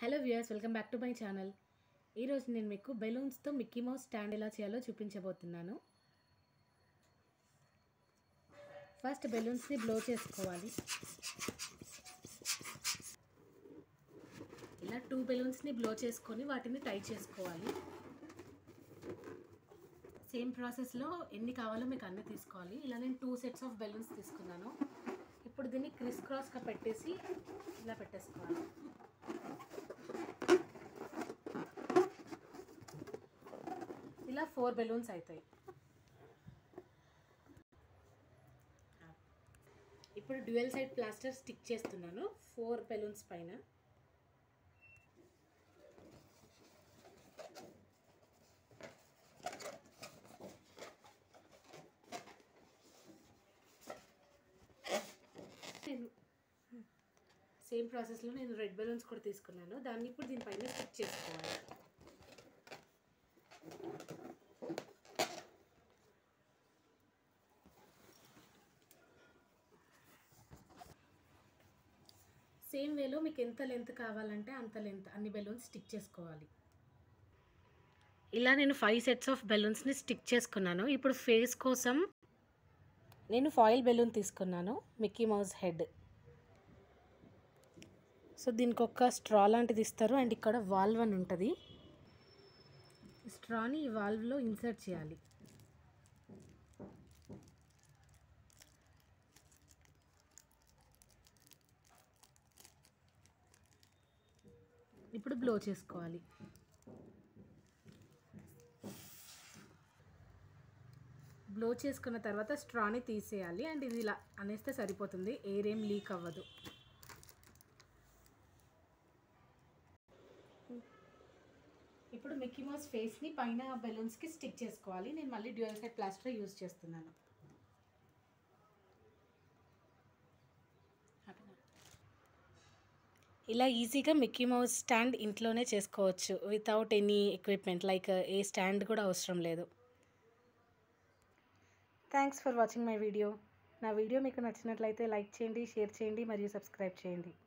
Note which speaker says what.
Speaker 1: hello viewers welcome back to my channel ఈరోజు నేను మీకు బెలూన్స్తో మిక్కీ మౌస్ స్టాండ్ ఎలా చేయాలో చూపించబోతున్నాను ఫస్ట్ బెలూన్స్ని బ్లో చేసుకోవాలి ఇలా టూ బెలూన్స్ని బ్లో చేసుకొని వాటిని టై చేసుకోవాలి సేమ్ ప్రాసెస్లో ఎన్ని కావాలో మీకు అన్నీ తీసుకోవాలి ఇలా నేను టూ సెట్స్ ఆఫ్ బెలూన్స్ తీసుకున్నాను ఇప్పుడు దీన్ని క్రిస్ క్రాస్గా పెట్టేసి ఇలా పెట్టేసుకోవాలి ఇలా ఫోర్ బెలూన్స్ అవుతాయి ఇప్పుడు డ్యూయల్ సైడ్ ప్లాస్టర్ స్టిక్ చేస్తున్నాను ఫోర్ బెలూన్స్ పైన నేను సేమ్ ప్రాసెస్లో నేను రెడ్ బెలూన్స్ కూడా తీసుకున్నాను దాన్ని ఇప్పుడు దీనిపైన స్టిక్ చేసుకోవాలి సేమ్ వేలో మీకు ఎంత లెంత్ కావాలంటే అంత లెంత్ అన్ని బెలూన్స్ స్టిక్ చేసుకోవాలి ఇలా నేను ఫైవ్ సెట్స్ ఆఫ్ బెలూన్స్ని స్టిక్ చేసుకున్నాను ఇప్పుడు ఫేస్ కోసం నేను ఫాయిల్ బెలూన్ తీసుకున్నాను మిక్కీ మౌస్ హెడ్ సో దీనికి ఒక స్ట్రా లాంటిది ఇస్తారు అండ్ ఇక్కడ వాల్వ్ అని ఉంటుంది స్ట్రాని ఈ వాల్వ్లో ఇన్సర్ట్ చేయాలి ఇప్పుడు బ్లో చేసుకోవాలి బ్లో చేసుకున్న తర్వాత స్ట్రాని తీసేయాలి అండ్ ఇది ఇలా అనేస్తే సరిపోతుంది ఎయిర్ ఏం లీక్ అవ్వదు ఇప్పుడు మిక్కీ మౌస్ ఫేస్ని పైన బెలూన్స్కి స్టిక్ చేసుకోవాలి నేను మళ్ళీ డ్యూయల్ సైడ్ ప్లాస్టర్ యూజ్ చేస్తున్నాను ఇలా ఈజీగా మిక్కీ మౌస్ స్టాండ్ ఇంట్లోనే చేసుకోవచ్చు వితౌట్ ఎనీ ఎక్విప్మెంట్ లైక్ ఏ స్టాండ్ కూడా అవసరం లేదు thanks for watching my video నా వీడియో మీకు నచ్చినట్లయితే లైక్ చేయండి షేర్ చేయండి మరియు సబ్స్క్రైబ్ చేయండి